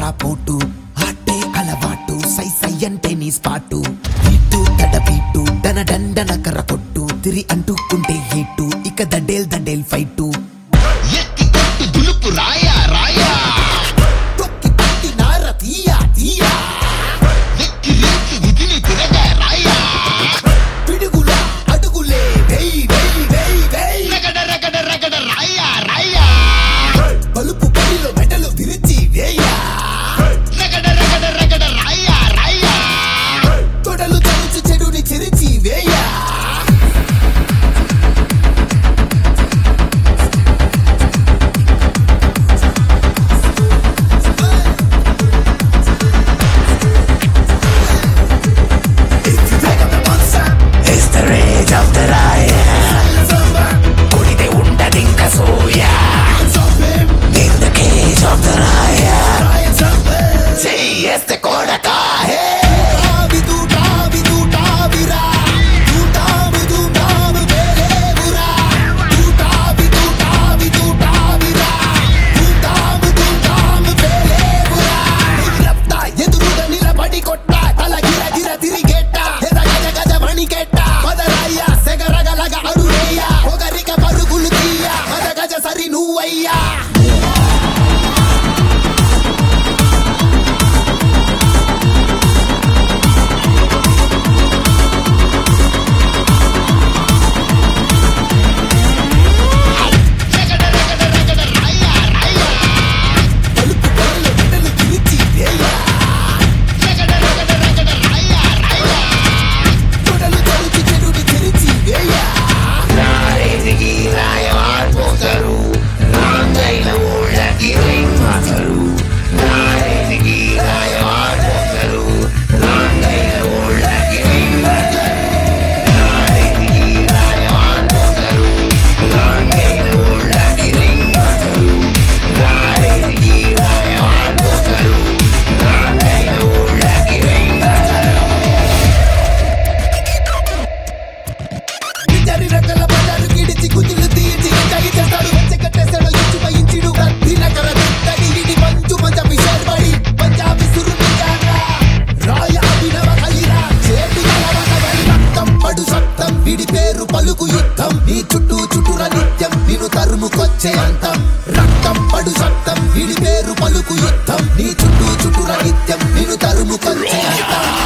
రా పోటు ఆటే అలవాటు సై సై అంటే నీ స్పాటు ఇటు తడ బీటు డన డండన కర్ర కొట్టు తిరి అంటుకుంటే ఏటు ఇక దండేల్ దండేల్ ఫైటు ఎత్తి కొట్టు దులుపు రాయా రాయా తొక్కి పట్టి నార తీయా తీయా వెక్కిరించి విధిని తిరగా రాయా పిడుగుల అడుగులే వెయ్ వెయ్ వెయ్ వెయ్ రగడ రగడ రగడ రాయా రాయా బలుపు పడిలో మెడలు విరిచి వేయా రగడ రగడ రగడ రాయా రాయా తొడలు తరుచు చెడుని చెరిచి వేయా It's the rage of the riot. కొడితే ఉండదింక సోయా In the cage of the riot. చెయ్యేస్తే కొడకా హే తావి తూటావి తూటావిరా తూటాము తూటాము వేలేవురా తూటావి తూటావి తూటావిరా తూటాము తూటాము వేలేవురా నిలప్తా ఎదురుగా నిలబడి కొట్ట తల గిర గిర తిరిగేట్ట ఎద గజ గజ మణికెట్ట పదరాయ్య సెగరగలగ అడుగేయ ఒకరిక పరుగులు తీయ పద గజ సరి నువ్వయ్యా రగడ రగడ రగడ రాయా రాయా పలుకు పరుల మెడలు విరిచి వేయ రగడ రగడ రగడ రాయా రాయా తొడలు తరుచు చెడుని తెరిచి వేయ ఇద్దరి రకాల బజారు గిడిచి గుజులు తీయించి కై చేస్తాడు వెచ్చ కట్టేస్తాడు ఇంచు పై ఇంచుడు కత్తి నకర తిట్టడి ఇడి మంచు పంజాబీ షేర్బడి పంజాబీ సురుని జాగా రాయ అభినవ కలిరా చేతి కలవక వరి రక్తం పడు సప్తం విడి పేరు పలుకు యుద్ధం నీ చుట్టూ చుట్టుర నిత్యం నిన్ను తరుముకొచ్చే అంతం రక్తం పడు సప్తం విడి పేరు పలుకు యుద్ధం నీ చుట్టూ చుట్టుర నిత్యం నిన్ను తరుముకొచ్చే అంతం